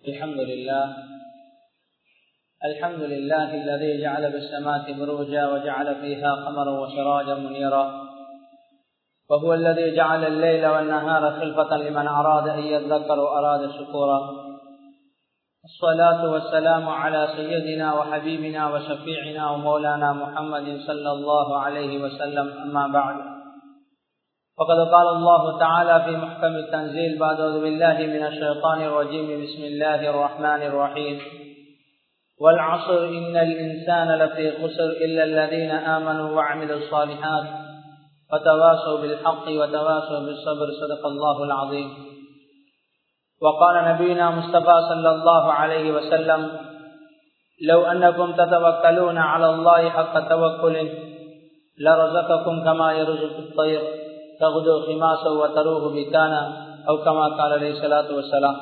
الحمد لله الحمد لله الذي جعل بالسماء بروجا وجعل فيها قمرا وسراجا منيرا وهو الذي جعل الليل والنهار خلفة لمن أراد أن يذكر وأراد شكورا الصلاة والسلام على سيدنا وحبيبنا وشفيعنا ومولانا محمد صلى الله عليه وسلم أما بعد فقد قال الله تعالى في محكم التنزيل بعد أعوذ بالله من الشيطان الرجيم بسم الله الرحمن الرحيم والعصر إن الإنسان لفي خسر إلا الذين آمنوا وعملوا الصالحات وتواصوا بالحق وتواصوا بالصبر صدق الله العظيم وقال نبينا مصطفى صلى الله عليه وسلم لو أنكم تتوكلون على الله حق توكله لرزقكم كما يرزق الطير تغدو خماسا وتروه بكانا أو كما قال عليه الصلاة والسلام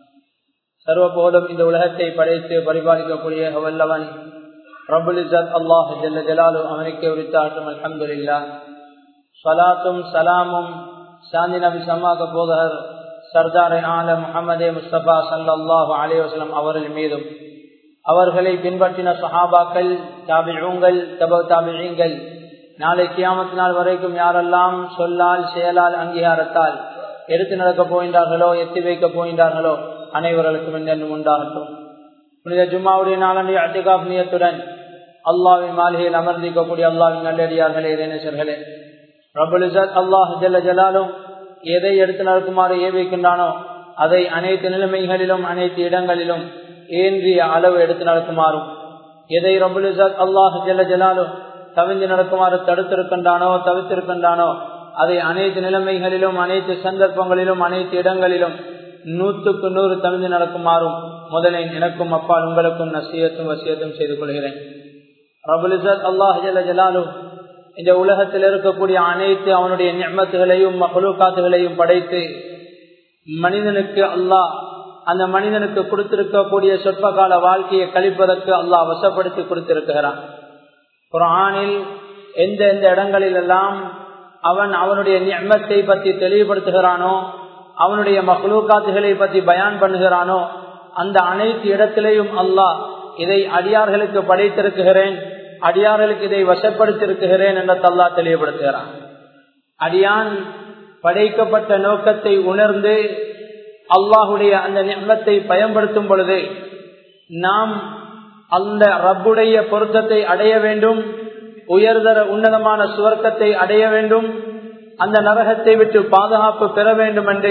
சர்வ போலும் இந்த உலகத்தை படைத்து பரிபாலிக்கக்கூடிய வல்லவன் ரபுல் இசத் அல்லாஹ் ஜல்ல ஜலாலு அவனுக்கே உரித்தாட்டும் அலமது இல்லா சலாத்தும் சலாமும் சாந்தி நபி சமாக போதகர் சர்தார் ஆல முகமதே முஸ்தபா சல்லாஹு அலி வஸ்லம் அவர்கள் மீதும் அவர்களை பின்பற்றின சஹாபாக்கள் தாபிழங்கள் தப தாபிழங்கள் நாளை கியாமத்து நாள் வரைக்கும் யாரெல்லாம் சொல்லால் செயலால் அங்கீகாரத்தால் எடுத்து நடக்க போகின்றார்களோ எத்தி வைக்க போகின்றார்களோ அனைவர்களுக்கும் என்றும் உண்டாகட்டும் புனித ஜும்மாவுடைய நாளன்றைய அட்டிகாப் நியத்துடன் அல்லாவின் மாளிகையில் அமர்ந்திக்கக்கூடிய அல்லாவின் நல்லடியார்களே இறைநேசர்களே ரபுல் இசத் அல்லாஹ் ஜல்ல ஜலாலும் எதை எடுத்து நடக்குமாறு ஏவிக்கின்றானோ அதை அனைத்து நிலைமைகளிலும் அனைத்து இடங்களிலும் ஏந்திய அளவு எடுத்து நடக்குமாறும் எதை ரபுல் இசத் அல்லாஹ் ஜல்ல ஜலாலும் தவிந்து நடக்குமாறு தடுத்திருக்கின்றானோ தவித்திருக்கின்றானோ அதை அனைத்து நிலைமைகளிலும் அனைத்து சந்தர்ப்பங்களிலும் அனைத்து இடங்களிலும் நூற்றுக்கு நூறு தவிந்து நடக்குமாறும் முதலில் எனக்கும் அப்பால் உங்களுக்கும் நசியத்தும் வசியத்தும் செய்து கொள்கிறேன் ரபுலிசத் அல்லாஹ் ஜலாலும் இந்த உலகத்தில் இருக்கக்கூடிய அனைத்து அவனுடைய நியமத்துகளையும் மகளுக்காத்துகளையும் படைத்து மனிதனுக்கு அல்லாஹ் அந்த மனிதனுக்கு கொடுத்திருக்கக்கூடிய சொற்ப கால வாழ்க்கையை கழிப்பதற்கு அல்லாஹ் வசப்படுத்தி கொடுத்திருக்கிறான் குரானில் எந்த எந்த இடங்களில் எல்லாம் அவன் அவனுடைய நியமத்தை பற்றி தெளிவுபடுத்துகிறானோ அவனுடைய மகளூக்காத்துகளை பற்றி பயான் பண்ணுகிறானோ அந்த அனைத்து இடத்திலேயும் அல்லாஹ் இதை அடியார்களுக்கு படைத்திருக்கிறேன் அடியார்களுக்கு இதை வசப்படுத்திருக்கிறேன் என்ற தல்லா தெளிவுபடுத்துகிறான் அடியான் படைக்கப்பட்ட நோக்கத்தை உணர்ந்து அல்லாஹுடைய அந்த நியமத்தை பயன்படுத்தும் பொழுது நாம் அந்த ரப்புடைய பொருத்தத்தை அடைய வேண்டும் உயர்தர உன்னதமான சுவர்க்கத்தை அடைய வேண்டும் அந்த நரகத்தை விட்டு பாதுகாப்பு பெற வேண்டும் என்று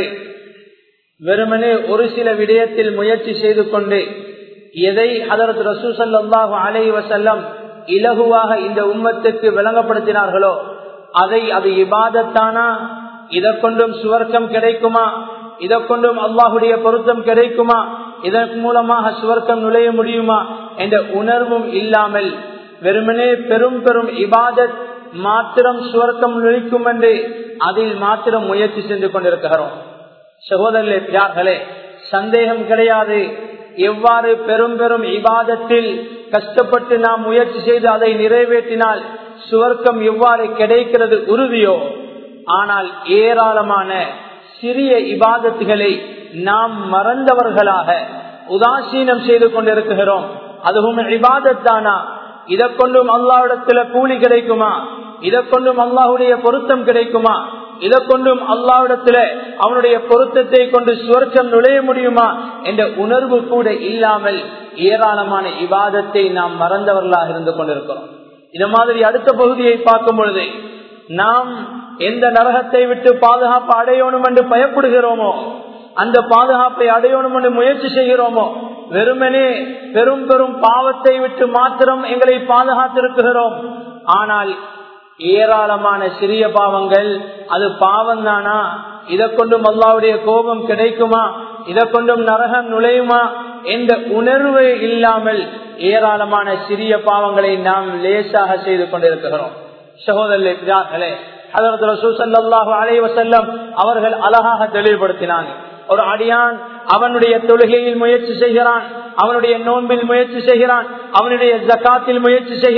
வெறுமனே ஒரு சில விடயத்தில் முயற்சி செய்து கொண்டு எதை அதற்கு ரசூசல்லாஹு அலை வசல்லம் இலகுவாக இந்த உம்மத்துக்கு விளங்கப்படுத்தினார்களோ அதை அது இபாதத்தானா இதை கொண்டும் சுவர்க்கம் கிடைக்குமா இதை கொண்டும் அல்லாஹுடைய பொருத்தம் கிடைக்குமா இதன் மூலமாக சுவர்க்கம் நுழைய முடியுமா என்ற உணர்வும் இல்லாமல் வெறுமனே பெரும் பெரும் இபாதத் மாத்திரம் சுவர்க்கம் நுழைக்கும் என்று அதில் மாத்திரம் முயற்சி சென்று கொண்டிருக்கிறோம் சகோதரர்களே பியார்களே சந்தேகம் கிடையாது எவ்வாறு பெரும் பெரும் இபாதத்தில் கஷ்டப்பட்டு நாம் முயற்சி செய்து அதை நிறைவேற்றினால் சுவர்க்கம் எவ்வாறு கிடைக்கிறது உறுதியோ ஆனால் ஏராளமான சிறிய இபாதத்துகளை நாம் மறந்தவர்களாக உதாசீனம் செய்து கொண்டிருக்கிறோம் அதுவும் இபாதத்தானா இதை கொண்டும் அல்லாவிடத்துல கூலி கிடைக்குமா இதை கொண்டும் அல்லாஹுடைய பொருத்தம் கிடைக்குமா இதை கொண்டும் அல்லாவிடத்துல அவனுடைய பொருத்தத்தை கொண்டு சுவர்க்கம் நுழைய முடியுமா என்ற உணர்வு கூட இல்லாமல் ஏராளமான இவாதத்தை நாம் மறந்தவர்களாக இருந்து கொண்டிருக்கிறோம் இது மாதிரி அடுத்த பகுதியை பார்க்கும் பொழுது நாம் எந்த நரகத்தை விட்டு பாதுகாப்பு அடையணும் என்று பயப்படுகிறோமோ அந்த பாதுகாப்பை அடையணும் என்று முயற்சி செய்கிறோமோ வெறுமனே பெரும் பெரும் பாவத்தை விட்டு மாத்திரம் எங்களை பாதுகாத்திருக்கிறோம் ஆனால் ஏராளமான சிறிய பாவங்கள் அது பாவம் தானா இதை கொண்டும் அல்லாவுடைய கோபம் கிடைக்குமா இதை கொண்டும் நரகம் நுழையுமா என்ற உணர்வு இல்லாமல் ஏராளமான சிறிய பாவங்களை நாம் லேசாக செய்து கொண்டிருக்கிறோம் சகோதரர்களே அதற்கு ரசூசல்லாஹு அலைவசல்லம் அவர்கள் அழகாக தெளிவுபடுத்தினாங்க ஒரு அடியான் அவனுடைய தொழுகையில் முயற்சி செய்கிறான் அவனுடைய நோன்பில் முயற்சி செய்கிறான் அவனுடைய ஜக்காத்தில் முயற்சி செய்கிறான்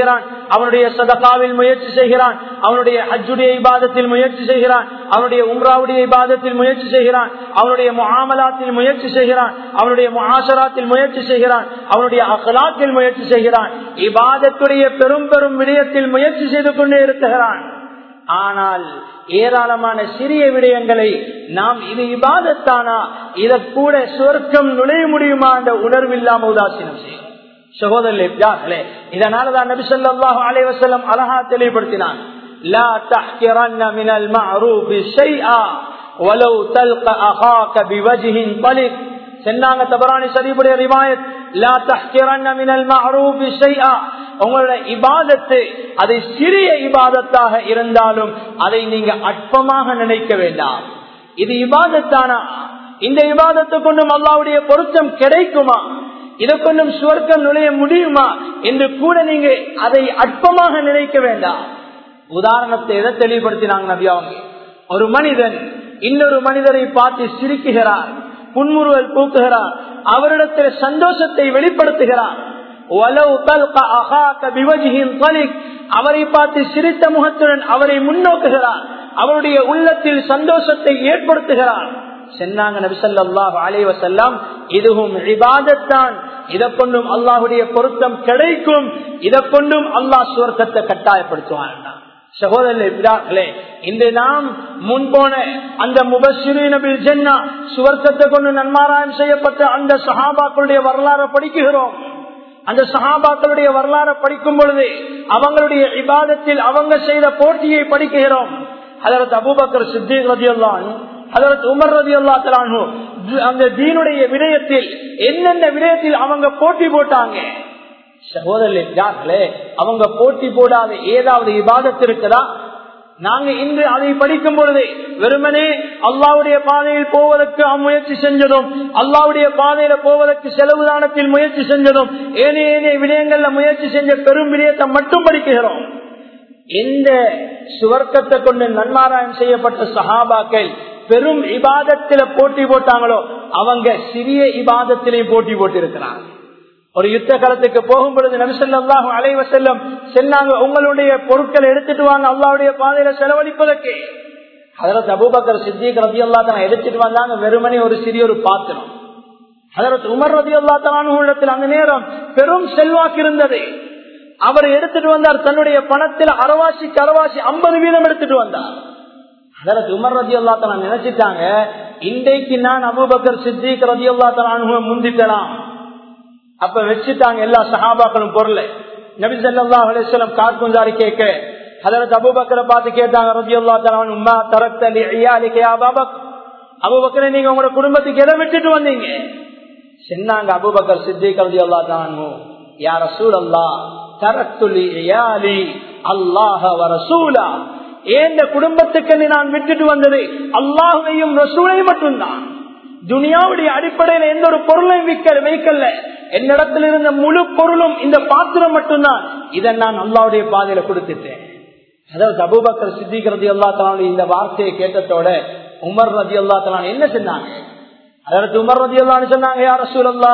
அவனுடைய சதகாவில் முயற்சி செய்கிறான் அவனுடைய ஹஜ்ஜுடைய இபாதத்தில் முயற்சி செய்கிறான் அவனுடைய உம்ராவுடைய இபாதத்தில் முயற்சி செய்கிறான் அவனுடைய முகாமலாத்தில் முயற்சி செய்கிறான் அவனுடைய முகாசராத்தில் முயற்சி செய்கிறான் அவனுடைய அகலாத்தில் முயற்சி செய்கிறான் இபாதத்துடைய பெரும் பெரும் விடயத்தில் முயற்சி செய்து கொண்டே இருக்கிறான் ஆனால் ஏராளமான சிறிய விடயங்களை நாம் இது இபாதத்தானா இத கூட சொர்க்கம் நுழைய முடியுமா என்ற உணர்வில்லாம உதாசீனம் செய்யும் சகோதரர்களே இதனாலதான் நபி சொல்லாஹு அலைவசல்லம் அழகா தெளிவுபடுத்தினான் لا تحقرن من المعروف شيئا ولو تلقى اخاك بوجه طلق சென்னாங்க தபரானி சரிபுடைய ரிவாயத் லா தஹ்கிரன்ன மினல் மஅரூஃப் ஷைஆ உங்களுடைய இபாதத்து அதை சிறிய இபாதத்தாக இருந்தாலும் அதை நீங்க அற்பமாக நினைக்க வேண்டாம் இது இபாதத்தானா இந்த இபாதத்தை கொண்டும் அல்லாவுடைய பொருத்தம் கிடைக்குமா இதை கொண்டும் சுவர்க்கம் நுழைய முடியுமா என்று கூட நீங்க அதை அற்பமாக நினைக்க வேண்டாம் உதாரணத்தை எதை தெளிவுபடுத்தினாங்க நபி அவங்க ஒரு மனிதன் இன்னொரு மனிதரை பார்த்து சிரிக்குகிறார் புன்முறுவல் பூக்குகிறார் அவரிடத்தில் சந்தோஷத்தை வெளிப்படுத்துகிறார் அவரை பார்த்து சிரித்த முகத்துடன் அவரை முன்னோக்குகிறார் அவருடைய உள்ளத்தில் சந்தோஷத்தை ஏற்படுத்துகிறார் சென்னாங்க நபிசல்லாஹ் அலைவசல்லாம் இதுவும் இபாதத்தான் இதை கொண்டும் அல்லாஹுடைய பொருத்தம் கிடைக்கும் இதை கொண்டும் அல்லாஹ் சுவர்க்கத்தை கட்டாயப்படுத்துவான் சகோதரர்களே இன்று நாம் முன்போன அந்த முபஸ்ரீனபில் ஜென்னா சுவர்க்கத்தை கொண்டு நன்மாராயம் செய்யப்பட்ட அந்த சஹாபாக்களுடைய வரலாறு படிக்குகிறோம் அந்த சஹாபாக்களுடைய வரலாறு படிக்கும் பொழுது அவங்களுடைய இபாதத்தில் அவங்க செய்த போட்டியை படிக்குகிறோம் அதற்கு அபுபக்கர் சித்திக் ரதியுல்லான் அதற்கு உமர் ரதி அல்லா தலானு அந்த தீனுடைய விடயத்தில் என்னென்ன விடயத்தில் அவங்க போட்டி போட்டாங்க சகோதரர்களே அவங்க போட்டி போடாத ஏதாவது இபாதத்து இருக்குதா நாங்க இன்று அதை படிக்கும் பொழுது வெறுமனே அல்லாவுடைய பாதையில் போவதற்கு முயற்சி செஞ்சதும் அல்லாவுடைய பாதையில போவதற்கு செலவு தானத்தில் முயற்சி செஞ்சதும் ஏனைய ஏனைய விடயங்கள்ல முயற்சி செஞ்ச பெரும் விடயத்தை மட்டும் படிக்கிறோம் எந்த சுவர்க்கத்தை கொண்டு நன்மாராயம் செய்யப்பட்ட சஹாபாக்கள் பெரும் இபாதத்தில போட்டி போட்டாங்களோ அவங்க சிறிய இபாதத்திலையும் போட்டி போட்டு இருக்கிறாங்க ஒரு யுத்த காலத்துக்கு போகும் பொழுது நபிசல்லாஹு அலைவ செல்லம் சென்னாங்க உங்களுடைய பொருட்களை எடுத்துட்டு வாங்க அல்லாவுடைய பாதையில செலவழிப்பதற்கு அதற்கு அபூபக்கர் சித்திக் ரதி அல்லா தான் எடுத்துட்டு வந்தாங்க வெறுமனே ஒரு சிறிய ஒரு பாத்திரம் அதற்கு உமர் ரதி அல்லா தான் அந்த நேரம் பெரும் செல்வாக்கு இருந்தது அவர் எடுத்துட்டு வந்தார் தன்னுடைய பணத்தில் அரவாசிக்கு அரவாசி ஐம்பது வீதம் எடுத்துட்டு வந்தார் அதற்கு உமர் ரதி அல்லா தான் நினைச்சிட்டாங்க இன்றைக்கு நான் அபூபக்கர் சித்திக் ரதி அல்லா தான் முந்திக்கலாம் அப்ப வச்சுட்டாங்க எல்லா சஹாபாக்களும் பொருள் நபி சல்லா அலிஸ்லம் காக்குந்தாரி கேட்க அதற்கு அபுபக்கரை பார்த்து கேட்டாங்க ரதி அல்லா தலான் உமா தரத்தலி ஐயாலிக்கே அபாபக் அபுபக்கரை நீங்க உங்களோட குடும்பத்துக்கு எதை விட்டுட்டு வந்தீங்க சொன்னாங்க அபுபக்கர் சித்திக் ரதி அல்லா தானு யார சூழல்லா தரத்துலி ஐயாலி அல்லாஹ வரசூலா ஏந்த குடும்பத்துக்கு நான் விட்டுட்டு வந்தது அல்லாஹையும் ரசூலையும் மட்டும்தான் துனியாவுடைய அடிப்படையில எந்த ஒரு பொருளையும் விற்க வைக்கல என்னிடத்தில் இருந்த முழு பொருளும் இந்த பாத்திரம் மட்டும்தான் இதை நான் அல்லாவுடைய பாதையில கொடுத்துட்டேன் அதாவது அபூபக்கர் சித்திக்கிறது அல்லா தலான் இந்த வார்த்தையை கேட்டதோட உமர் ரதி அல்லா தலான் என்ன சொன்னாங்க அதற்கு உமர் ரதி அல்லான்னு சொன்னாங்க யார சூழல்லா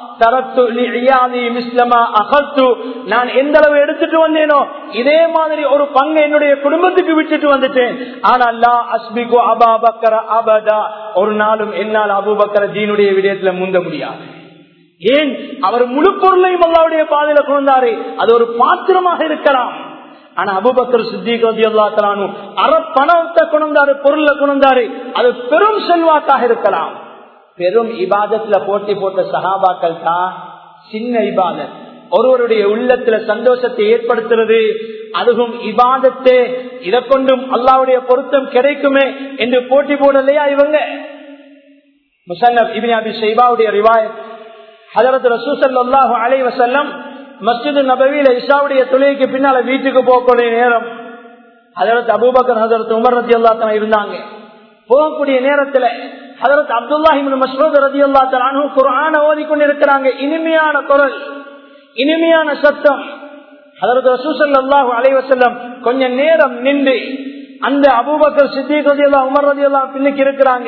நான் எந்த அளவு எடுத்துட்டு வந்தேனோ இதே மாதிரி ஒரு பங்கு என்னுடைய குடும்பத்துக்கு விட்டுட்டு வந்துட்டேன் ஆனால் அஸ்பிகோ அபா பக்கர அபதா ஒரு நாளும் என்னால் அபுபக்கர ஜீனுடைய விடயத்துல முந்த முடியாது ஏன் அவர் முழு பொருளையும் அல்லாவுடைய பாதையில கொண்டாரு அது ஒரு பாத்திரமாக இருக்கலாம் ஆனா அபுபக்கர் சித்திகதி அல்லா தலானு அற பணத்தை கொண்டாரு பொருளை கொண்டாரு அது பெரும் செல்வாக்காக இருக்கலாம் பெரும் இபாதத்துல போட்டி போட்ட சகாபாக்கள் தான் சின்ன இபாதத் ஒருவருடைய உள்ளத்துல சந்தோஷத்தை ஏற்படுத்துறது அதுவும் இபாதத்தே இதை கொண்டும் அல்லாவுடைய பொருத்தம் கிடைக்குமே என்று போட்டி போடலையா இவங்க முசன்னப் இபின் அபி ஷைபாவுடைய ரிவாயத் ஹதரத் ரசூசல்லாஹு அலை வசல்லம் மஸ்ஜிது நபவியில இஷாவுடைய தொழிலுக்கு பின்னால வீட்டுக்கு போகக்கூடிய நேரம் ஹதரத் அபூபக்கர் ஹதரத் உமர் ரத்தி அல்லா இருந்தாங்க போகக்கூடிய நேரத்துல ஹதரத் அப்துல்லாஹிபின் மஸ்ரூத் ரதி அல்லா தலானு குரான ஓதி கொண்டிருக்கிறாங்க இனிமையான குரல் இனிமையான சத்தம் ஹதரத் ரசூசல்லாஹு அலைவசல்லம் கொஞ்ச நேரம் நின்று அந்த அபூபக்கர் சித்திக் ரதி அல்லா உமர் ரதி அல்லா பின்னுக்கு இருக்கிறாங்க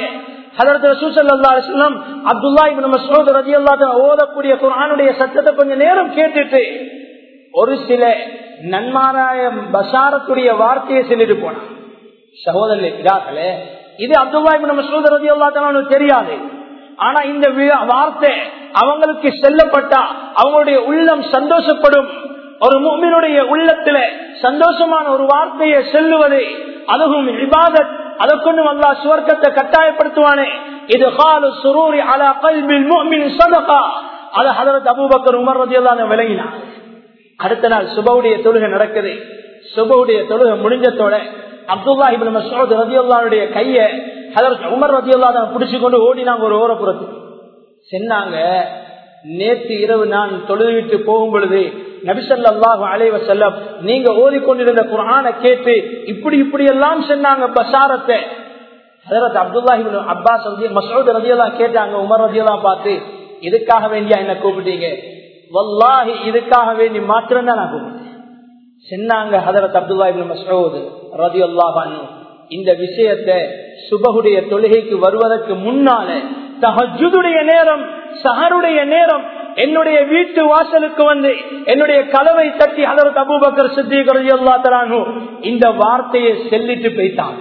ஓதக்கூடிய குரானுடைய சத்தத்தை கொஞ்ச நேரம் கேட்டுட்டு ஒரு சில நன்மாராய பசாரத்துடைய வார்த்தையை சொல்லிட்டு போனான் சகோதரர்களே இது அப்துல்லா மசூத் ரதி தெரியாது ஆனா இந்த வார்த்தை அவங்களுக்கு செல்லப்பட்டா அவங்களுடைய உள்ளம் சந்தோஷப்படும் ஒரு மூமினுடைய உள்ளத்துல சந்தோஷமான ஒரு வார்த்தையை செல்லுவது அதுவும் இபாதத் அதை கொண்டு அல்லா சுவர்க்கத்தை கட்டாயப்படுத்துவானே இது காலு சுரூரி அலா கல்பில் மூமின் சதகா அது ஹதரத் அபூபக்கர் உமர் ரதியெல்லாம் விளங்கினார் அடுத்த நாள் சுபவுடைய தொழுகை நடக்குது சுபவுடைய தொழுகை முடிஞ்சத்தோட அப்துல்லா இபின் மசூத் ரதியுல்லாவுடைய கைய ஹதரத் உமர் ரதியுல்லா பிடிச்சு கொண்டு ஓடினாங்க ஒரு ஓரப்புறத்துக்கு சென்னாங்க நேற்று இரவு நான் தொழுவிட்டு போகும் பொழுது நபிசல்லாஹு அலைவ செல்லம் நீங்க ஓதிக்கொண்டிருந்த குரான கேட்டு இப்படி இப்படி எல்லாம் சொன்னாங்க பசாரத்தை ஹதரத் அப்துல்லாஹி அப்பாஸ் மசூத் ரதியெல்லாம் கேட்டாங்க உமர் ரதியெல்லாம் பார்த்து இதுக்காக வேண்டியா என்ன கூப்பிட்டீங்க வல்லாஹி இதுக்காக வேண்டி மாத்திரம் தான் நான் கூப்பிட்டேன் சொன்னாங்க ஹதரத் அப்துல்லா இபின் மசூத் ரதி அல்லாஹ் இந்த விஷயத்தை சுபகுடைய தொழுகைக்கு வருவதற்கு முன்னால தஹஜுடைய நேரம் சஹருடைய நேரம் என்னுடைய வீட்டு வாசலுக்கு வந்து என்னுடைய கலவை தட்டி ஹதரத் அபூபக்கர் சித்திக் ரதி அல்லா தரானு இந்த வார்த்தையை செல்லிட்டு போயிட்டாங்க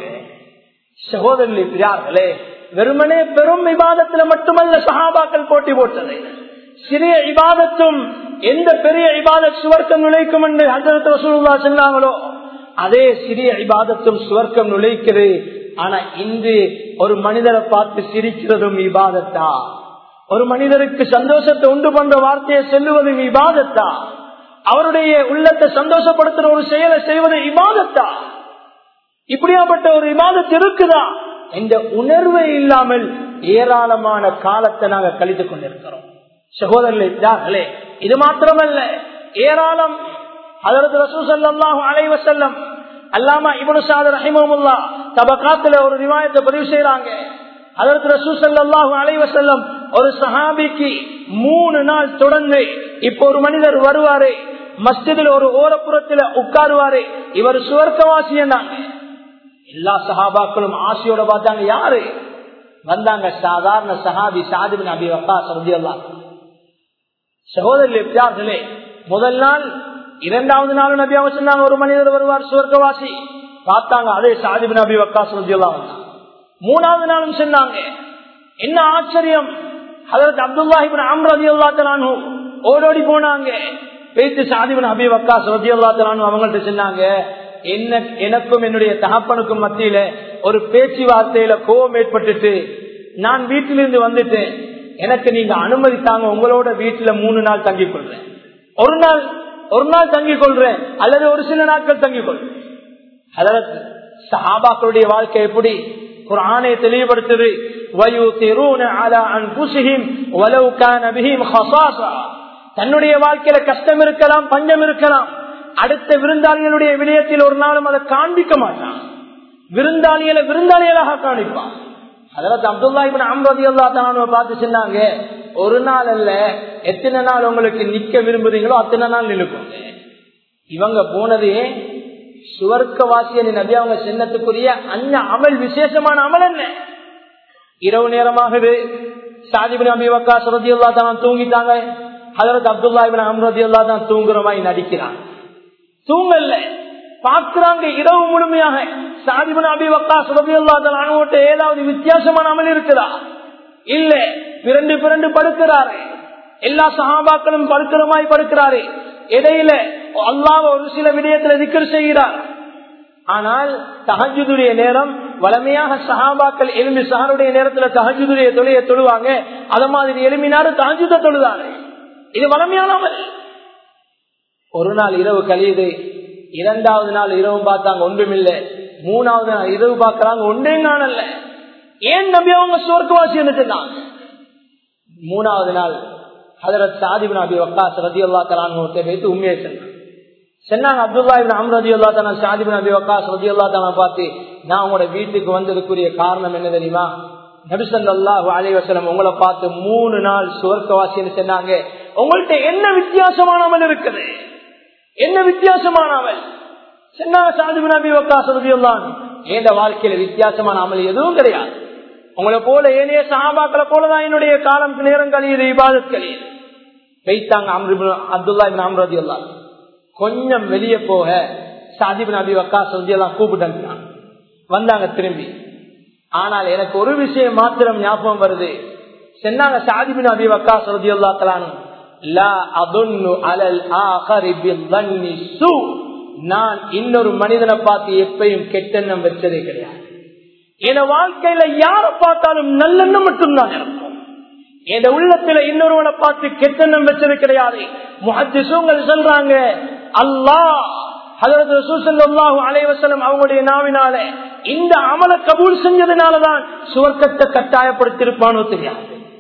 சகோதரர்களே வெறுமனே பெரும் விவாதத்துல மட்டுமல்ல சஹாபாக்கள் போட்டி போட்டது சிறிய இபாதத்தும் எந்த பெரிய இபாதத் சுவர்க்கம் நுழைக்கும் என்று ஹசரத் ரசூலுல்லா சொன்னாங்களோ அதே சிறிய இபாதத்தும் சுவர்க்கம் நுழைக்கிறது ஆனா இன்று ஒரு மனிதரை பார்த்து சிரிக்கிறதும் இபாதத்தா ஒரு மனிதருக்கு சந்தோஷத்தை உண்டு பண்ற வார்த்தையை செல்லுவதும் இபாதத்தா அவருடைய உள்ளத்தை சந்தோஷப்படுத்துற ஒரு செயலை செய்வது இபாதத்தா இப்படியாப்பட்ட ஒரு இபாதத்து இருக்குதா இந்த உணர்வை இல்லாமல் ஏராளமான காலத்தை நாங்க கழித்துக் கொண்டிருக்கிறோம் சகோதரர்களே இது மாத்திரமல்ல ஏராளம் அதற்கு ரசூசல்லாஹு அலைவ செல்லம் அல்லாமா இபனு சாத ரஹிமமுல்லா தபக்காத்துல ஒரு ரிவாயத்தை பதிவு செய்யறாங்க அதற்கு ரசூசல்லாஹு அலைவ செல்லம் ஒரு சஹாபிக்கு மூணு நாள் தொடர்ந்து இப்ப ஒரு மனிதர் வருவாரு மஸ்ஜிதில் ஒரு ஓரப்புறத்துல உட்காருவாரு இவர் சுவர்க்கவாசி என்னாங்க எல்லா சஹாபாக்களும் ஆசையோட பார்த்தாங்க யாரு வந்தாங்க சாதாரண சஹாபி சாதிபின் அபி வக்கா சரதியல்லா சகோதரர்களே முதல் நாள் இரண்டாவது நாள் நபி அவங்க சொன்னாங்க ஒரு மனிதர் வருவார் சுவர்க்கவாசி பார்த்தாங்க அதே சாதிபின் அபி வக்கா சரதியல்லா மூணாவது நாளும் சொன்னாங்க என்ன ஆச்சரியம் அதற்கு அப்துல்லாஹிபின் அம்ரதி அல்லாத்தலானு ஓடோடி போனாங்க பேத்து சாதிபின் அபி வக்கா சரதி அல்லாத்தலானு அவங்கள்ட்ட சொன்னாங்க என்ன எனக்கும் என்னுடைய தகப்பனுக்கும் மத்தியில ஒரு பேச்சுவார்த்தையில கோபம் ஏற்பட்டுட்டு நான் வீட்டிலிருந்து வந்துட்டேன் எனக்கு நீங்க அனுமதித்தாங்க உங்களோட வீட்டுல மூணு நாள் தங்கிக் கொள்றேன் ஒரு நாள் ஒரு நாள் தங்கிக் கொள்றேன் அல்லது ஒரு சில நாட்கள் தங்கிக் கொள்றேன் அதாவது சஹாபாக்களுடைய வாழ்க்கை எப்படி ஒரு ஆணையை தெளிவுபடுத்துது தன்னுடைய வாழ்க்கையில கஷ்டம் இருக்கலாம் பஞ்சம் இருக்கலாம் அடுத்த விருந்தாளிகளுடைய விடயத்தில் ஒரு நாளும் அதை காண்பிக்க மாட்டான் விருந்தாளிகளை விருந்தாளிகளாக காணிப்பான் அதாவது அப்துல்லா இப்ப அம்பதி அல்லா தான பார்த்து சொன்னாங்க ஒரு நாள் அல்ல எத்தனை நாள் உங்களுக்கு நிக்க விரும்புறீங்களோ அத்தனை நாள் நிலுக்குங்க இவங்க போனதே சுவர்க்கவாசிய நபி அவங்க சின்னத்துக்குரிய அந்த அமல் விசேஷமான அமல் என்ன இரவு நேரமாகுது சாதிபின் அபி வக்கா சுரதி அல்லா தான் தூங்கிட்டாங்க அதற்கு அப்துல்லா இபின் அம்ரதி அல்லா தான் தூங்குற மாதிரி நடிக்கிறாங்க தூங்கல்ல பார்க்கிறாங்க இரவு முழுமையாக சாதிபன் அபி வக்கா சுரதி அல்லா தான் அனுபவத்தை ஏதாவது வித்தியாசமான அமல் இருக்குதா இல்ல பிறண்டு பிறண்டு படுக்கிறாரு எல்லா சகாபாக்களும் படுக்கிற மாதிரி படுக்கிறாரு இடையில அல்லாவ ஒரு சில விடயத்துல திக்கர் செய்கிறார் ஆனால் தகஜுடைய நேரம் வளமையாக சஹாபாக்கள் எலும்பி சஹருடைய நேரத்துல தகஜுடைய தொழிலை தொழுவாங்க அத மாதிரி எலும்பினாரு தகஜுத தொழுதாரு இது வளமையானவள் ஒரு நாள் இரவு கழியுது இரண்டாவது நாள் இரவு பார்த்தாங்க ஒன்றுமில்ல மூணாவது நாள் இரவு பார்க்கறாங்க ஒன்றே காணல ஏன் நம்பி அவங்க சோர்க்கவாசி இருந்துட்டாங்க மூணாவது நாள் ஹதரத் சாதிபின் அபி வக்காஸ் ரதி அல்லா தலான் வைத்து உண்மையை சொன்னாங்க சொன்னாங்க அப்துல்லா இபின் அம் ரதி அல்லா தானா சாதிபின் அபி வக்காஸ் ரதி அல்லா தானா பார்த்து நான் உங்களோட வீட்டுக்கு வந்ததுக்குரிய காரணம் என்ன தெரியுமா நபிசல்லாஹு அலைவசலம் உங்களை பார்த்து மூணு நாள் சுவர்க்கவாசின்னு சொன்னாங்க உங்கள்ட்ட என்ன வித்தியாசமானவள் இருக்குது என்ன வித்தியாசமானவள் சொன்னாங்க சாதிபின் அபி வக்காஸ் ரதி அல்லான் என் வாழ்க்கையில வித்தியாசமான அமல் எதுவும் கிடையாது உங்களை போல ஏனைய சஹாபாக்களை போலதான் என்னுடைய காலம் நேரம் கழியுது இபாதத் கழியுது வைத்தாங்க அப்துல்லா அம்ரதி அல்லா கொஞ்சம் வெளியே போக சாதிபின் அபி வக்கா சொல்லி எல்லாம் கூப்பிட்டு வந்தாங்க திரும்பி ஆனால் எனக்கு ஒரு விஷயம் மாத்திரம் ஞாபகம் வருது சொன்னாங்க சாதிபின் அபி வக்கா சொல்லி அல்லா தலானு நான் இன்னொரு மனிதனை பார்த்து எப்பயும் கெட்டெண்ணம் வச்சதே கிடையாது என் வாழ்க்கையில யார பார்த்தாலும் நல்லெண்ணம் மட்டும்தான் இருக்கும் என் உள்ளத்துல இன்னொருவனை பார்த்து கெட்டெண்ணம் வச்சது கிடையாது முகத்திசூங்கள் சொல்றாங்க அல்லாஹ் அலைவசலம் அவங்களுடைய நாவினால இந்த அமல கபூல் செஞ்சதுனாலதான் சுவர்க்கத்தை கட்டாயப்படுத்திருப்பானோ தெரியாது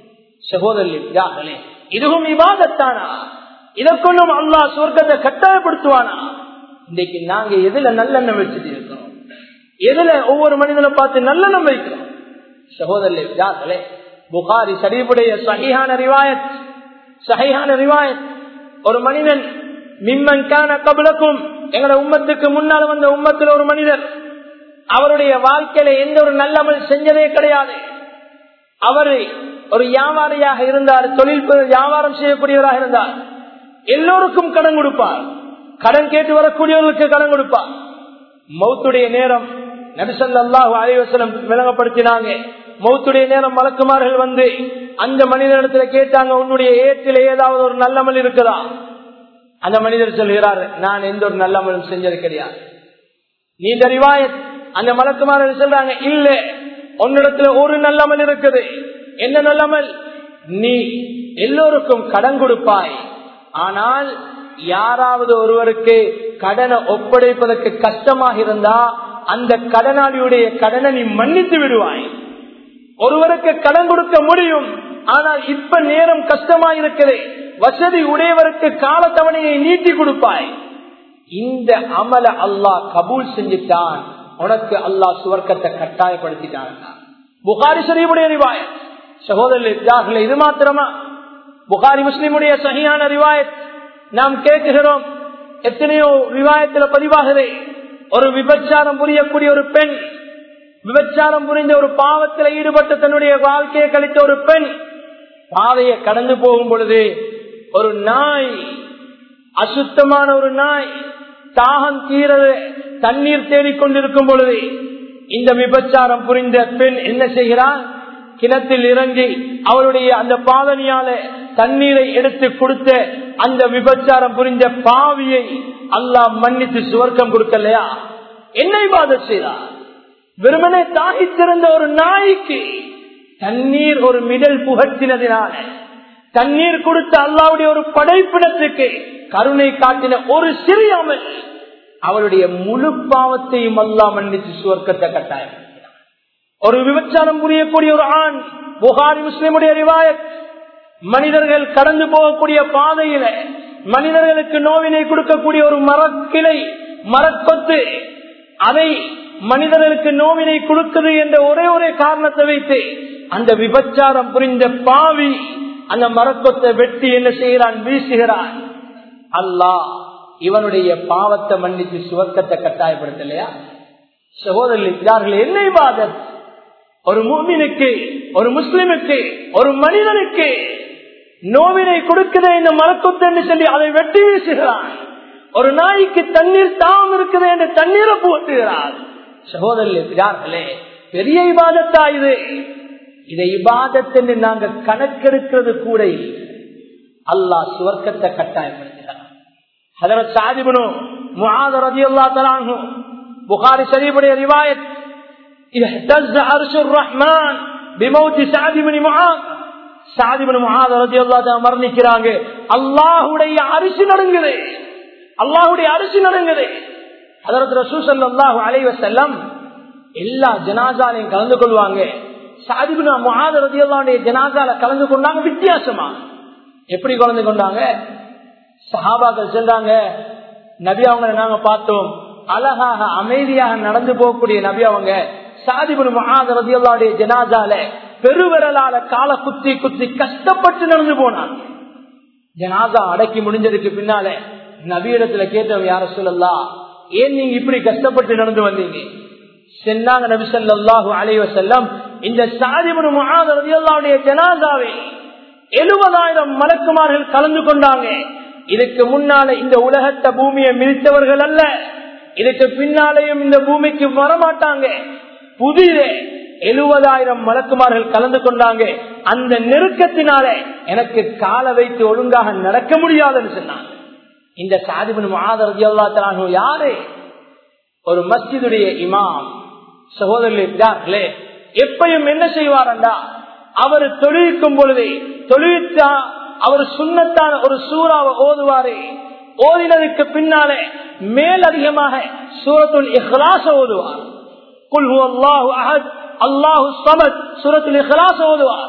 சகோதரி இதுவும் விவாதத்தானா இதற்கொண்டும் அல்லாஹ் சுவர்க்கத்தை கட்டாயப்படுத்துவானா இன்னைக்கு நாங்க எதுல நல்லெண்ணம் வச்சுட்டு இருக்கிறோம் எதுல ஒவ்வொரு மனிதனை பார்த்து நல்லெண்ணம் வைக்கிறோம் சகோதரர்களே புகாரி சரிவுடைய சகியான ரிவாயத் சகையான ரிவாயத் ஒரு மனிதன் மிம்மன்கான கபலக்கும் எங்களோட உம்மத்துக்கு முன்னால் வந்த உம்மத்தில் ஒரு மனிதர் அவருடைய வாழ்க்கையில எந்த ஒரு நல்லமல் செஞ்சதே கிடையாது அவரு ஒரு வியாபாரியாக இருந்தார் தொழில் வியாபாரம் செய்யக்கூடியவராக இருந்தார் எல்லோருக்கும் கடன் கொடுப்பார் கடன் கேட்டு வரக்கூடியவர்களுக்கு கடன் கொடுப்பார் மௌத்துடைய நேரம் நபிசல்லாஹு அலைவசலம் விளங்கப்படுத்தினாங்க மௌத்துடைய நேரம் வழக்குமார்கள் வந்து அந்த மனிதனிடத்துல கேட்டாங்க உன்னுடைய ஏற்றில ஏதாவது ஒரு நல்லமல் இருக்குதா அந்த மனிதர் சொல்கிறார் நான் எந்த ஒரு நல்லமலும் செஞ்சது கிடையாது நீ தெரிவாய அந்த மலக்குமாரர் சொல்றாங்க இல்ல உன்னிடத்துல ஒரு நல்லமல் இருக்குது என்ன நல்லமல் நீ எல்லோருக்கும் கடன் கொடுப்பாய் ஆனால் யாராவது ஒருவருக்கு கடனை ஒப்படைப்பதற்கு கஷ்டமாக இருந்தா அந்த கடனாளியுடைய கடனை நீ மன்னித்து விடுவாய் ஒருவருக்கு கடன் கொடுக்க முடியும் ஆனால் இப்ப நேரம் கஷ்டமா இருக்குது வசதி உடையவருக்கு காலத்தவணையை நீட்டி கொடுப்பாய் இந்த அமல அல்லாஹ் கபூல் செஞ்சுட்டான் உனக்கு அல்லாஹ் சுவர்க்கத்தை கட்டாயப்படுத்திட்டான் புகாரி ஷரீஃபுடைய ரிவாயத் சகோதரர்களே இது மாத்திரமா புகாரி முஸ்லிமுடைய சகியான ரிவாயத் நாம் கேட்கிறோம் எத்தனையோ ரிவாயத்தில் பதிவாகுது ஒரு விபச்சாரம் புரியக்கூடிய ஒரு பெண் விபச்சாரம் புரிந்த ஒரு பாவத்தில் ஈடுபட்டு தன்னுடைய வாழ்க்கையை கழித்த ஒரு பெண் பாதையை கடந்து போகும் பொழுது ஒரு நாய் அசுத்தமான ஒரு நாய் தாகம் தீரது தண்ணீர் தேடிக்கொண்டிருக்கும் பொழுது இந்த விபச்சாரம் புரிந்த பெண் என்ன செய்கிறார் கிணத்தில் இறங்கி அவருடைய அந்த பாதனியால தண்ணீரை எடுத்து கொடுத்த அந்த விபச்சாரம் புரிந்த பாவியை அல்லாஹ் மன்னித்து சுவர்க்கம் கொடுக்கலையா என்னை பாத செய்தார் வெறுமனே தாகித்திருந்த ஒரு நாய்க்கு தண்ணீர் ஒரு மிடல் புகட்டினதினால தண்ணீர் கொடுத்த அல்லாவுடைய ஒரு படைப்பிடத்துக்கு கருணை காட்டின ஒரு சிறியாமல் அவருடைய முழு பாவத்தையும் அல்லா மன்னித்து சுவர்க்கத்தை கட்டாயம் ஒரு விபச்சாரம் புரியக்கூடிய ஒரு ஆண் புகாரி முஸ்லிமுடைய ரிவாயத் மனிதர்கள் கடந்து போகக்கூடிய பாதையில மனிதர்களுக்கு நோவினை கொடுக்கக்கூடிய ஒரு மரக்கிளை மரக்கொத்து அதை மனிதர்களுக்கு நோவினை கொடுக்குது என்ற ஒரே ஒரே காரணத்தை வைத்து அந்த விபச்சாரம் புரிந்த பாவி அந்த மரக்கொத்தை வெட்டி என்ன செய்கிறான் வீசுகிறான் அல்லாஹ் இவனுடைய பாவத்தை மன்னித்து சுவர்க்கத்தை கட்டாயப்படுத்தலையா சகோதரர்கள் என்ன பாதத் ஒரு மூமினுக்கு ஒரு முஸ்லிமுக்கு ஒரு மனிதனுக்கு நோவினை கொடுக்குது இந்த மரக்கொத்து என்று சொல்லி அதை வெட்டி வீசுகிறான் ஒரு நாய்க்கு தண்ணீர் தாம் இருக்குது என்று தண்ணீரை போட்டுகிறார் சகோதரர்களே பெரிய இபாதத்தா இது இதை இபாதத் என்று நாங்க கணக்கெடுக்கிறது கூட இல்லை அல்லாஹ் சுவர்க்கத்தை கட்டாயப்படுத்துகிறார் ஹதரத் சாதிபனும் முஆத ரலியல்லாஹு தஆலா புகாரி ஷரீஃபுடைய ரிவாயத் اهتز عرش الرحمن بموت سعد بن معاذ سعد بن معاذ رضي الله عنه மரணிக்கிறாங்க அல்லாஹ்வுடைய அரிசி நடுங்குது அல்லாஹ்வுடைய அரிசி நடுங்குது ஹதரத் ரசூல் ஸல்லல்லாஹு அலைஹி வஸல்லம் எல்லா ஜனாசாலையும் கலந்து கொள்வாங்க சாதிபின் முஹாத ரதியல்லாவுடைய ஜனாசால கலந்து கொண்டாங்க வித்தியாசமா எப்படி கலந்து கொண்டாங்க சஹாபாக்கள் சென்றாங்க நபி அவங்களை நாங்க பார்த்தோம் அழகாக அமைதியாக நடந்து போகக்கூடிய நபி அவங்க சாதிபுன் மகாத ரதியல்லாவுடைய ஜனாசால பெருவிரலால கால குத்தி குத்தி கஷ்டப்பட்டு நடந்து போனாங்க ஜனாசா அடக்கி முடிஞ்சதுக்கு பின்னால நபியிடத்துல கேட்டவங்க யார சொல்லலாம் ஏன் நீங்க இப்படி கஷ்டப்பட்டு நடந்து வந்தீங்க சென்னாங்க நபி சொல்லாஹு அலைவ செல்லம் இந்த சாதிபுன் மகாத ரதியல்லாவுடைய ஜனாசாவை எழுபதாயிரம் மலக்குமார்கள் கலந்து கொண்டாங்க இதுக்கு முன்னால இந்த உலகத்தை பூமியை மிதித்தவர்கள் அல்ல இதுக்கு பின்னாலேயும் இந்த பூமிக்கு வரமாட்டாங்க புதிதே எழுபதாயிரம் மலக்குமார்கள் கலந்து கொண்டாங்க அந்த நெருக்கத்தினால எனக்கு கால வைத்து ஒழுங்காக நடக்க முடியாதுன்னு சொன்னாங்க இந்த சாதிபின் மாதரதியல்லாத்தானோ யாரு ஒரு மஸ்ஜிதுடைய இமாம் சகோதரர்களே எப்பயும் என்ன செய்வாரண்டா அவர் தொழிலிக்கும் பொழுது தொழிலித்தா அவர் சுண்ணத்தான ஒரு சூறாவை ஓதுவாரு ஓதினதுக்கு பின்னாலே மேல் அதிகமாக சூரத்துல் இஹ்லாச ஓதுவார் குல்ஹு அல்லாஹு அஹத் அல்லாஹு சமத் சூரத்துல் இஹ்லாச ஓதுவார்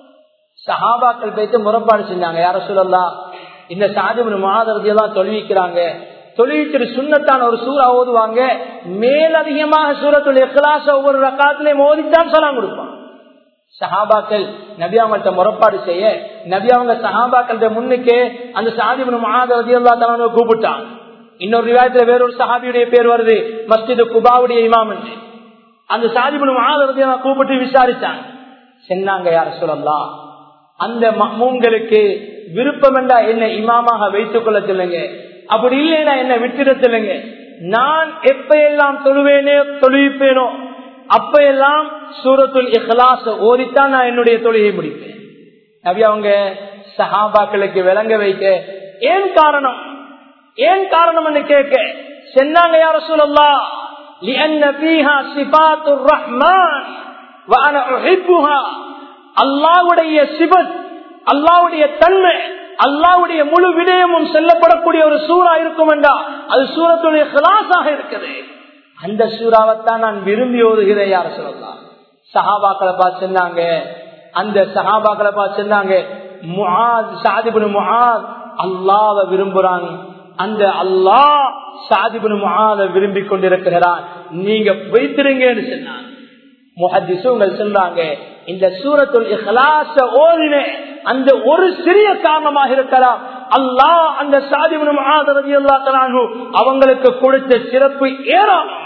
சஹாபாக்கள் பேச்சு முறப்பாடு செஞ்சாங்க யார சொல்லலாம் இந்த சாதிபுன் மாதரதியெல்லாம் தொழுவிக்கிறாங்க தொழுவிக்கிற சுண்ணத்தான ஒரு சூறா ஓதுவாங்க மேலதிகமாக சூரத்துடைய கிளாஸ் ஒவ்வொரு ரக்காத்திலையும் ஓதித்தான் சொல்லாம் கொடுப்பான் சஹாபாக்கள் நபி அவங்கள்ட்ட முறப்பாடு செய்ய நபி அவங்க சஹாபாக்கள் முன்னுக்கு அந்த சாதிபுன் மாதரதியல்லா தலான கூப்பிட்டான் இன்னொரு விவாதத்துல வேறொரு சஹாபியுடைய பேர் வருது மஸ்ஜிது குபாவுடைய இமாம் என்று அந்த சாதிபுன் மாதரதியெல்லாம் கூப்பிட்டு விசாரிச்சாங்க சொன்னாங்க யார சொல்லலாம் அந்த மூங்களுக்கு விருப்பம் என்றா என்ன இமாமாக வைத்துக் கொள்ள சொல்லுங்க அப்படி இல்லைன்னா என்ன விட்டுட சொல்லுங்க நான் எப்ப எல்லாம் தொழுவேனே தொழுவிப்பேனோ அப்ப எல்லாம் சூரத்துல் இஹ்லாச ஓதித்தான் நான் என்னுடைய தொழுகை முடிப்பேன் நபி அவங்க சஹாபாக்களுக்கு விளங்க வைக்க ஏன் காரணம் ஏன் காரணம் கேட்க சென்னாங்க யார சொல்லலாம் لأن فيها صفات الرحمن وأنا أحبها அல்லாவுடைய சிவத் அல்லாவுடைய தன்மை அல்லாவுடைய முழு விடயமும் செல்லப்படக்கூடிய ஒரு சூறா இருக்கும் என்றா அது சூரத்துடைய கிளாஸாக இருக்குது அந்த சூறாவைத்தான் நான் விரும்பி ஓதுகிறேன் யார சொல்லலாம் சஹாபாக்களை பார்த்து சொன்னாங்க அந்த சஹாபாக்களை பார்த்து சொன்னாங்க முஹாத் சாதிபுன் முஹாத் அல்லாவை விரும்புறாங்க அந்த அல்லாஹ் சாதிபுன் முஹாத விரும்பி கொண்டிருக்கிறான் நீங்க வைத்திருங்கன்னு சொன்னாங்க முஹத்திசுங்கள் சொன்னாங்க இந்த சூரத்துல் இஹ்லாச ஓதின அந்த ஒரு சிறிய காரணமாக இருக்கலாம் அல்லாஹ் அந்த சாதிபுன் முஹாதரதி அல்லா தலானு அவங்களுக்கு கொடுத்த சிறப்பு ஏராளம்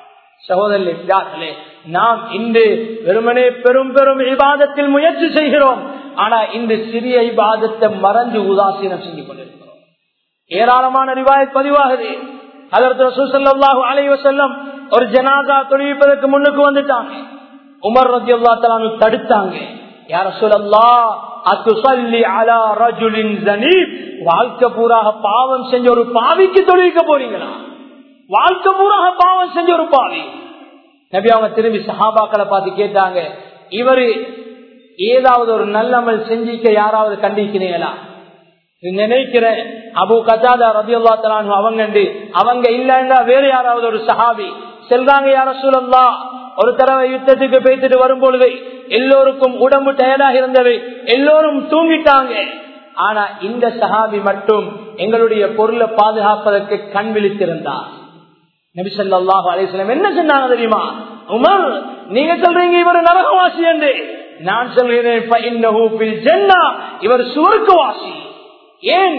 சகோதரர்களே நாம் இன்று வெறுமனே பெரும் பெரும் விவாதத்தில் முயற்சி செய்கிறோம் ஆனா இந்த சிறிய விவாதத்தை மறந்து உதாசீனம் செஞ்சு கொண்டிருக்கிறோம் ஏராளமான ரிவாயத் பதிவாகுது அதற்கு ரசூசல்லாஹு அலைவ செல்லம் ஒரு ஜனாதா தொழில்ப்பதற்கு முன்னுக்கு வந்துட்டாங்க உமர் ரத்தி அல்லா தலானு தடுத்தாங்க யார சொல்லல்லா அத்துசல்லி அலா ரஜுலின் ஜனீப் வாழ்க்கை பூராக பாவம் செஞ்ச ஒரு பாவிக்கு தொழிலிக்க போறீங்களா வாழ்க்கை பூராக பாவம் செஞ்ச ஒரு பாவி நபி அவங்க திரும்பி சஹாபாக்களை பார்த்து கேட்டாங்க இவரு ஏதாவது ஒரு நல்லமல் செஞ்சிக்க யாராவது கண்டிக்கிறீங்களா நினைக்கிறேன் அபு கஜாதா ரபி அல்லா தலான் அவங்க அவங்க இல்லைன்னா வேற யாராவது ஒரு சஹாபி செல்றாங்க யார சூழல்லா ஒரு தடவை யுத்தத்துக்கு பேசிட்டு வரும் பொழுது எல்லோருக்கும் உடம்பு டயர்டாக இருந்தவை எல்லோரும் தூங்கிட்டாங்க ஆனா இந்த சஹாபி மட்டும் எங்களுடைய பொருளை பாதுகாப்பதற்கு கண் விழித்திருந்தார் நபிசல்லாஹு அலிஸ்லாம் என்ன சொன்னாங்க தெரியுமா உமர் நீங்க சொல்றீங்க இவர் நரகவாசி என்று நான் சொல்கிறேன் இவர் சுவர்க்கவாசி ஏன்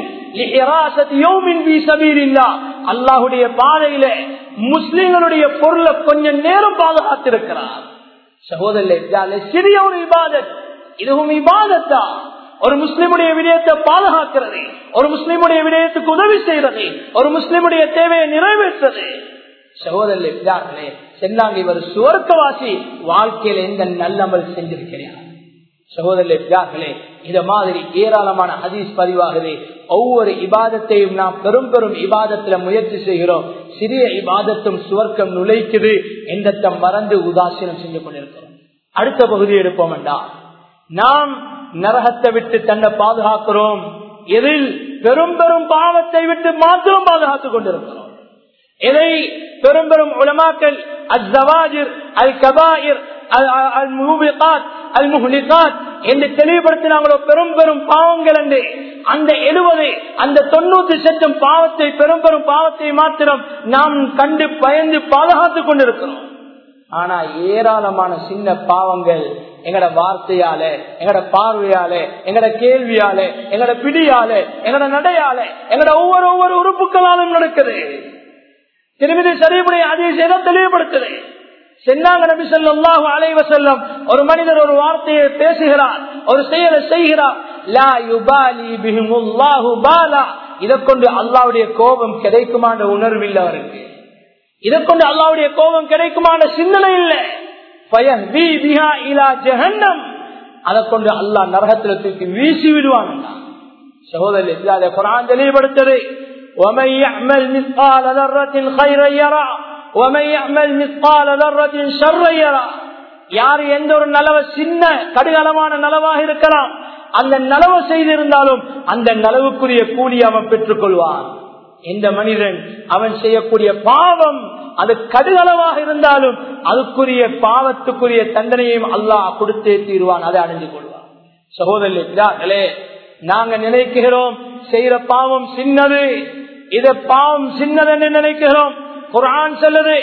அல்லாஹுடைய பாதையில முஸ்லிம்களுடைய பொருளை கொஞ்சம் நேரம் பாதுகாத்திருக்கிறார் சகோதரர்களே சிறிய ஒரு இபாதத் இதுவும் இபாதத்தா ஒரு முஸ்லிமுடைய விடயத்தை பாதுகாக்கிறது ஒரு முஸ்லிமுடைய விடயத்துக்கு உதவி செய்யறது ஒரு முஸ்லிமுடைய தேவையை நிறைவேற்றது சகோதரர்களே சென்னாங்க இவர் சுவர்க்கவாசி வாழ்க்கையில எந்த நல்லமல் செஞ்சிருக்கிறார் சகோதரர்களே இத மாதிரி ஏராளமான ஹதீஸ் பதிவாகுது ஒவ்வொரு இபாதத்தையும் நாம் பெரும் பெரும் இபாதத்துல முயற்சி செய்கிறோம் சிறிய இபாதத்தும் சுவர்க்கம் நுழைக்குது எந்தத்தை மறந்து உதாசீனம் செஞ்சு கொண்டிருக்கிறோம் அடுத்த பகுதி எடுப்போம் வேண்டாம் நாம் நரகத்தை விட்டு தன்னை பாதுகாக்கிறோம் எதில் பெரும் பெரும் பாவத்தை விட்டு மாத்திரம் பாதுகாத்துக் கொண்டிருக்கிறோம் இதை பெரும் பெரும் உலமாக்கள் அல் அல் கபாயிர் அல் முஹிகாத் அல் முஹ்லிகாத் என்று தெளிவுபடுத்தினாங்களோ பெரும் பெரும் பாவங்கள் என்று அந்த எழுபது அந்த தொண்ணூத்தி சட்டம் பாவத்தை பெரும் பெரும் பாவத்தை மாத்திரம் நாம் கண்டு பயந்து பாதுகாத்துக் கொண்டிருக்கிறோம் ஆனா ஏராளமான சின்ன பாவங்கள் எங்கட வார்த்தையால எங்கட பார்வையால எங்கட கேள்வியால எங்கட பிடியால எங்கட நடையால எங்கட ஒவ்வொரு ஒவ்வொரு உறுப்புகளாலும் நடக்குது திருமதி சரிபுடைய அதிசயம் தெளிவுபடுத்துது சென்னாங்க நபி சொல்லாஹு அலைவ செல்லம் ஒரு மனிதர் ஒரு வார்த்தையை பேசுகிறார் ஒரு செயலை செய்கிறார் லா யுபாலி பிஹிமுல்லாஹு பாலா இதை கொண்டு அல்லாவுடைய கோபம் கிடைக்குமான உணர்வு இல்லை அவருக்கு இதை கொண்டு அல்லாவுடைய கோபம் கிடைக்குமான சிந்தனை இல்லை அதை கொண்டு அல்லாஹ் நரகத்தில் தூக்கி வீசி விடுவான் சகோதரி குரான் தெளிவுபடுத்தது ومن يعمل مثقال ذرة خيرا يرى ومن يعمل مثقال ذرة شرا يرى யார் எந்த ஒரு நலவ சின்ன கடுகளமான நலவாக இருக்கலாம் அந்த நலவு செய்திருந்தாலும் அந்த நலவுக்குரிய கூலி அவன் பெற்றுக் கொள்வான் எந்த மனிதன் அவன் செய்யக்கூடிய பாவம் அது கடுகளவாக இருந்தாலும் அதுக்குரிய பாவத்துக்குரிய தண்டனையும் அல்லாஹ் கொடுத்தே தீர்வான் அதை அடைஞ்சு கொள்வான் சகோதரர்களே நாங்க நினைக்கிறோம் செய்யற பாவம் சின்னது இத பாவம் சின்னது என்று நினைக்கிறோம் குரான் சொல்லுது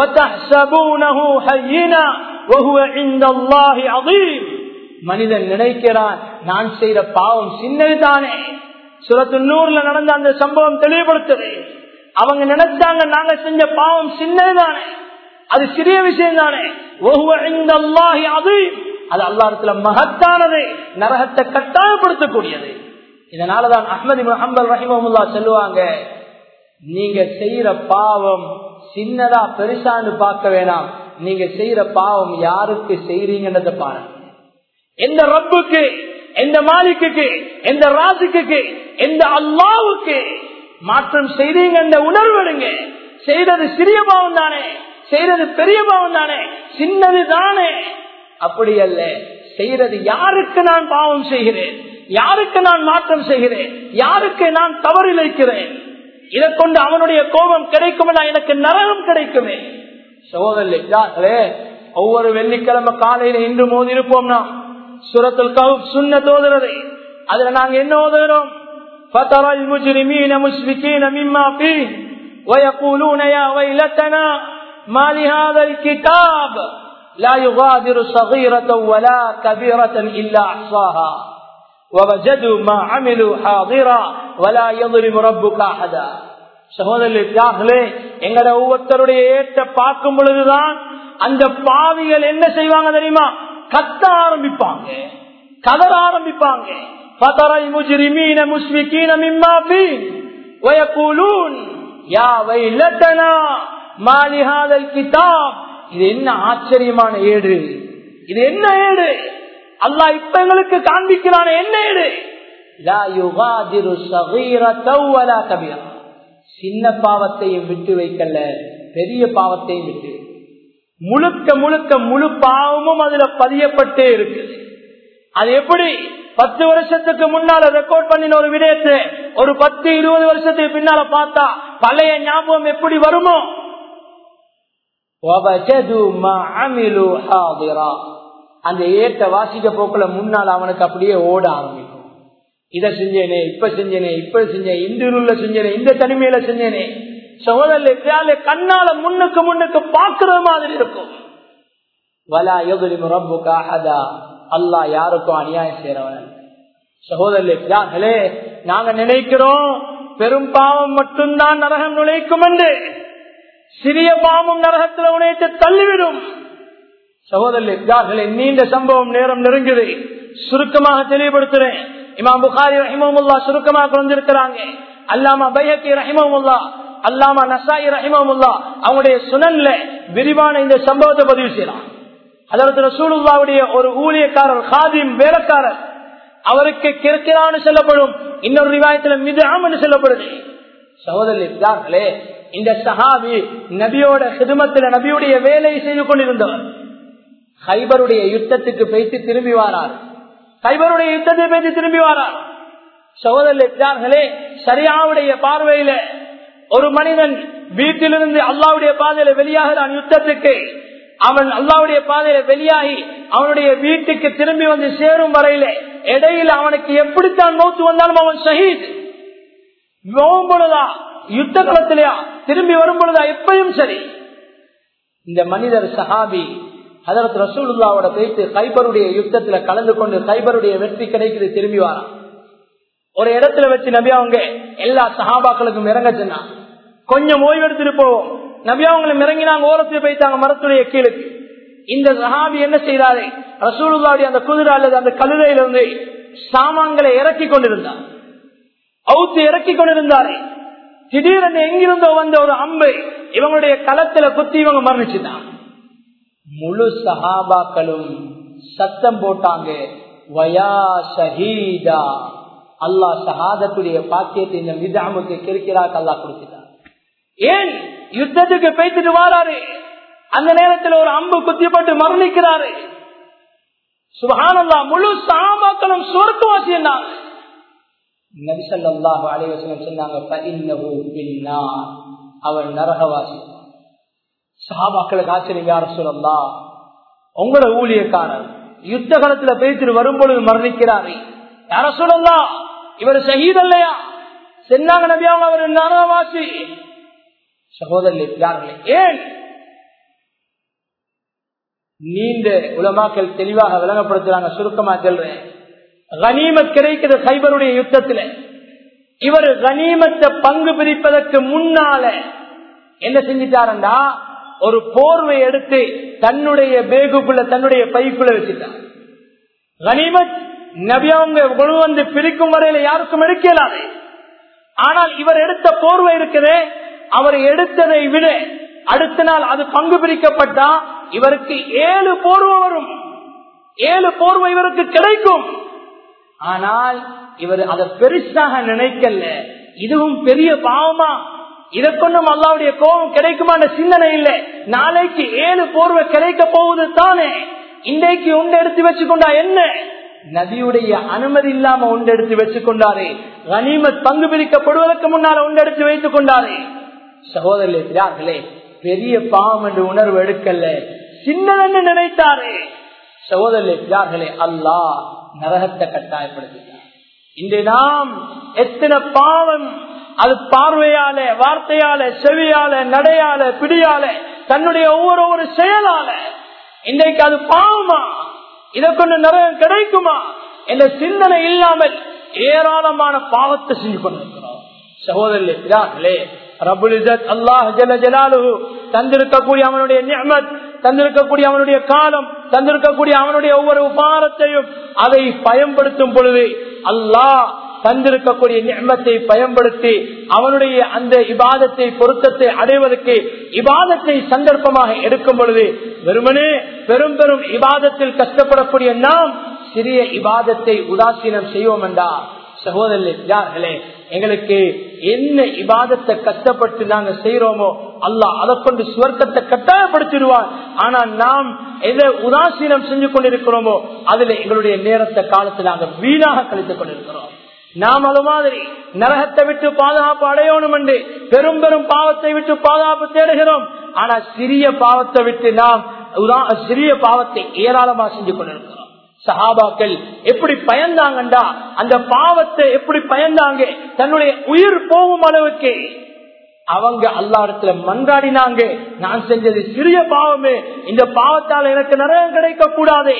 மனிதன் நினைக்கிறான் நான் செய்யற பாவம் சின்னதுதானே சுரத்து நூறுல நடந்த அந்த சம்பவம் தெளிவுபடுத்துது அவங்க நினைச்சாங்க நாங்க செஞ்ச பாவம் சின்னதுதானே அது சிறிய விஷயம் தானே அது அது அல்லாத்துல மகத்தானது நரகத்தை கட்டாயப்படுத்தக்கூடியது இதனாலதான் அஹமது முகமது ரஹிமமுல்லா சொல்லுவாங்க நீங்க செய்யற பாவம் சின்னதா பெருசான்னு பார்க்க வேணாம் நீங்க செய்யற பாவம் யாருக்கு செய்றீங்கன்றத பாருங்க எந்த ரப்புக்கு எந்த மாலிக்கு எந்த ராசிக்கு எந்த அல்லாவுக்கு மாற்றம் செய்றீங்க என்ற உணர்வு எடுங்க செய்தது சிறிய பாவம் தானே செய்தது பெரிய பாவம் தானே சின்னது தானே அப்படி அல்ல செய்யறது யாருக்கு நான் பாவம் செய்கிறேன் யாருக்கு நான் மாற்றம் செய்கிறேன் யாருக்கு நான் தவறிழைக்கிறேன் இதை கொண்டு அவனுடைய கோபம் கிடைக்கும் எனக்கு நரகம் கிடைக்குமே சகோதரே ஒவ்வொரு வெள்ளிக்கிழமை காலையில இன்று மோதி இருப்போம்னா சுரத்தில் கவுப் சுண்ண தோதுறது அதுல நாங்க என்ன ஓதுகிறோம் فترى المجرمين مشفقين مما فيه ويقولون يا ويلتنا ما لهذا الكتاب لا يغادر صغيرة ولا كبيرة إلا أحصاها ووجدوا ما عملوا حاضرا ولا يظلم ربك أحدا சகோதரர்களே எங்கட ஒவ்வொருத்தருடைய ஏற்ற பார்க்கும் பொழுதுதான் அந்த பாவிகள் என்ன செய்வாங்க தெரியுமா கத்த ஆரம்பிப்பாங்க கதற ஆரம்பிப்பாங்க فترى المجرمين مشفقين مما فيه ويقولون يا ويلتنا ما لهذا الكتاب இது என்ன ஆச்சரியமான ஏடு இது என்ன ஏடு அல்லாஹ் இப்ப எங்களுக்கு காண்பிக்கிறான என்ன ஏடு சின்ன பாவத்தையும் விட்டு வைக்கல பெரிய பாவத்தையும் விட்டு முழுக்க முழுக்க முழு பாவமும் அதுல பதியப்பட்டே இருக்குது அது எப்படி பத்து வருஷத்துக்கு முன்னால ரெக்கார்ட் பண்ணின ஒரு விடயத்தை ஒரு பத்து இருபது வருஷத்துக்கு பின்னால பார்த்தா பழைய ஞாபகம் எப்படி வருமோ அந்த ஏற்ற வாசிக்க போக்குல முன்னால் அவனுக்கு அப்படியே ஓட ஆரம்பிக்கும் இத செஞ்சேனே இப்ப செஞ்சேனே இப்ப செஞ்சேன் இந்த செஞ்சேனே இந்த தனிமையில செஞ்சேனே சகோதரர் கண்ணால முன்னுக்கு முன்னுக்கு பாக்குற மாதிரி இருக்கும் வலா யோகலிம் ரப்புக்காகதா அல்லா யாருக்கும் அநியாயம் செய்யறவன் சகோதரர்களே நாங்க நினைக்கிறோம் பெரும் பாவம் மட்டும்தான் நரகம் நுழைக்கும் என்று சிறிய பாவம் நரகத்தில் உழைத்து தள்ளிவிடும் சகோதரர்களே நீண்ட சம்பவம் நேரம் நெருங்குது சுருக்கமாக தெளிவுபடுத்துறேன் இமாம் புகாரி ரஹிமமுல்லா சுருக்கமாக வந்திருக்கிறாங்க அல்லாமா பைஹக்கி ரஹிமமுல்லா அல்லாமா நசாயி ரஹிமமுல்லா அவங்களுடைய சுனன்ல விரிவான இந்த சம்பவத்தை பதிவு செய்யலாம் அதாவது ரசூலுல்லாவுடைய ஒரு ஊழியக்காரர் ஹாதிம் வேலைக்காரர் அவருக்கு கிற்கிறான்னு சொல்லப்படும் இன்னொரு ரிவாயத்துல மிதாம் சொல்லப்படுது சகோதரர்களே இந்த சஹாபி நபியோட சிதுமத்துல நபியுடைய வேலையை செய்து கொண்டிருந்தவர் ஹைபருடைய யுத்தத்துக்கு பேசி திரும்பி வாரார் ஹைபருடைய யுத்தத்தை பேசி திரும்பி வாரார் சகோதரர்களே சரியாவுடைய பார்வையில ஒரு மனிதன் வீட்டிலிருந்து அல்லாவுடைய பாதையில வெளியாகிறான் யுத்தத்துக்கு அவன் அல்லாவுடைய பாதையில வெளியாகி அவனுடைய வீட்டுக்கு திரும்பி வந்து சேரும் வரையில இடையில அவனுக்கு எப்படித்தான் நோத்து வந்தாலும் அவன் ஷஹீத் பொழுதா யுத்த களத்திலையா திரும்பி வரும் பொழுதா எப்பயும் சரி இந்த மனிதர் சஹாபி அதற்கு ரசூலுல்லாவோட பேச்சு கைபருடைய யுத்தத்துல கலந்து கொண்டு கைபருடைய வெற்றி கிடைக்குது திரும்பி வாரான் ஒரு இடத்துல வச்சு நபி அவங்க எல்லா சஹாபாக்களுக்கும் இறங்க சொன்னா கொஞ்சம் ஓய்வு எடுத்துட்டு போவோம் நபி அவங்களும் இறங்கினாங்க ஓரத்தில் போய்த்தாங்க மரத்துடைய கீழுக்கு இந்த சஹாபி என்ன செய்தாரு ரசூலுல்லாவுடைய அந்த குதிரை அல்லது அந்த கழுதையிலிருந்து சாமான்களை இறக்கி கொண்டிருந்தார் மவுத்து இறக்கி கொண்டிருந்தாரு திடீரென்று எங்கிருந்தோ வந்த ஒரு அம்பு இவங்களுடைய களத்துல குத்தி இவங்க மரணிச்சுட்டாங்க முழு சஹாபாக்களும் சத்தம் போட்டாங்க வயா ஷஹீதா அல்லாஹ் ஷஹாதத்துடைய பாக்கியத்தை இந்த மிதாமுக்கு கிருக்கிறாக்கு அல்லாஹ் கொடுத்துட்டார் ஏன் யுத்தத்துக்கு பேசிட்டு வாராரு அந்த நேரத்தில் ஒரு அம்பு குத்திப்பட்டு மரணிக்கிறாரு சுபஹானல்லா முழு சாபாக்களும் சுவர்க்கவாசி என்னாங்க நபிசல்லாஹு அலைவசனம் சொன்னாங்க அவன் நரகவாசி சஹாபாக்களுக்கு ஆச்சரியம் யார சொல்லலாம் உங்களோட ஊழியக்காரர் யுத்த காலத்துல பேசிட்டு வரும்பொழுது மரணிக்கிறாரு யார சொல்லலாம் இவர் சகித் இல்லையா சென்னாங்க நபியாவும் அவர் நரகவாசி சகோதரர்களே ஏன் நீண்ட உலமாக்கள் தெளிவாக விளங்கப்படுத்துறாங்க சுருக்கமா சொல்றேன் கனிமத் கிடைக்கிற சைபருடைய யுத்தத்துல இவர் கனிமத்தை பங்கு பிரிப்பதற்கு முன்னால என்ன செஞ்சிட்டாருண்டா ஒரு போர்வை எடுத்து தன்னுடைய பேகுக்குள்ள தன்னுடைய பைக்குள்ள வச்சுட்டார் கனிமத் நபியவங்க கொண்டு வந்து பிரிக்கும் வரையில யாருக்கும் எடுக்கலாது ஆனால் இவர் எடுத்த போர்வை இருக்குதே அவர் எடுத்ததை விட அடுத்த நாள் அது பங்கு பிரிக்கப்பட்டா இவருக்கு ஏழு போர்வை வரும் ஏழு போர்வை இவருக்கு கிடைக்கும் ஆனால் இவர் அதை பெருசாக நினைக்கல இதுவும் பெரிய பாவமா இதை கொண்டும் அல்லாவுடைய கோபம் கிடைக்குமான சிந்தனை இல்லை நாளைக்கு ஏழு போர்வை கிடைக்க போவது தானே இன்றைக்கு உண்டு எடுத்து வச்சுக்கொண்டா என்ன நபியுடைய அனுமதி இல்லாம உண்டு எடுத்து வச்சுக்கொண்டாரே கனிமத் பங்கு பிரிக்கப்படுவதற்கு முன்னால உண்டு எடுத்து வைத்துக் கொண்டாரே சகோதரர்களே பெரிய பாவம் என்று உணர்வு எடுக்கல சின்னதென்று நினைத்தாரே சகோதரர்களே அல்லாஹ் நரகத்தை கட்டாயப்படுத்தினார் இன்று நாம் எத்தனை பாவம் அது பார்வையால வார்த்தையால செவியால நடையால பிடியால தன்னுடைய ஒவ்வொரு ஒரு செயலால இன்றைக்கு அது பாவமா இதை கொண்டு நரகம் கிடைக்குமா என்ற சிந்தனை இல்லாமல் ஏராளமான பாவத்தை செஞ்சு கொண்டிருக்கிறோம் சகோதரர்களே ரபுல் அல்லாஹ் ஜல ஜலாலு தந்திருக்கக்கூடிய அவனுடைய நியமத் தந்திருக்கக்கூடிய அவனுடைய காலம் தந்திருக்கக்கூடிய அவனுடைய ஒவ்வொரு உபாரத்தையும் அதை பயன்படுத்தும் பொழுது அல்லாஹ் தந்திருக்கக்கூடிய நியமத்தை பயன்படுத்தி அவனுடைய அந்த இபாதத்தை பொருத்தத்தை அடைவதற்கு இபாதத்தை சந்தர்ப்பமாக எடுக்கும் பொழுது வெறுமனே பெரும் பெரும் இபாதத்தில் கஷ்டப்படக்கூடிய நாம் சிறிய இபாதத்தை உதாசீனம் செய்வோம் என்றா சகோதரர்களே எங்களுக்கு என்ன இபாதத்தை கஷ்டப்பட்டு நாங்க செய்யறோமோ அல்லாஹ் அதை கொண்டு சுவர்க்கத்தை கட்டாயப்படுத்திடுவார் ஆனா நாம் எதை உதாசீனம் செஞ்சு கொண்டிருக்கிறோமோ அதுல எங்களுடைய நேரத்தை காலத்தை நாங்க வீணாக கழித்துக் கொண்டிருக்கிறோம் நாம் அது மாதிரி நரகத்தை விட்டு பாதுகாப்பு அடையணும் என்று பெரும் பெரும் பாவத்தை விட்டு பாதுகாப்பு தேடுகிறோம் ஆனா சிறிய பாவத்தை விட்டு நாம் சிறிய பாவத்தை ஏராளமா செஞ்சு கொண்டிருக்கிறோம் சஹாபாக்கள் எப்படி பயந்தாங்கண்டா அந்த பாவத்தை எப்படி பயந்தாங்க தன்னுடைய உயிர் போகும் அளவுக்கு அவங்க அல்லா இடத்துல மன்றாடினாங்க நான் செஞ்சது சிறிய பாவமே இந்த பாவத்தால் எனக்கு நிறைய கிடைக்க கூடாது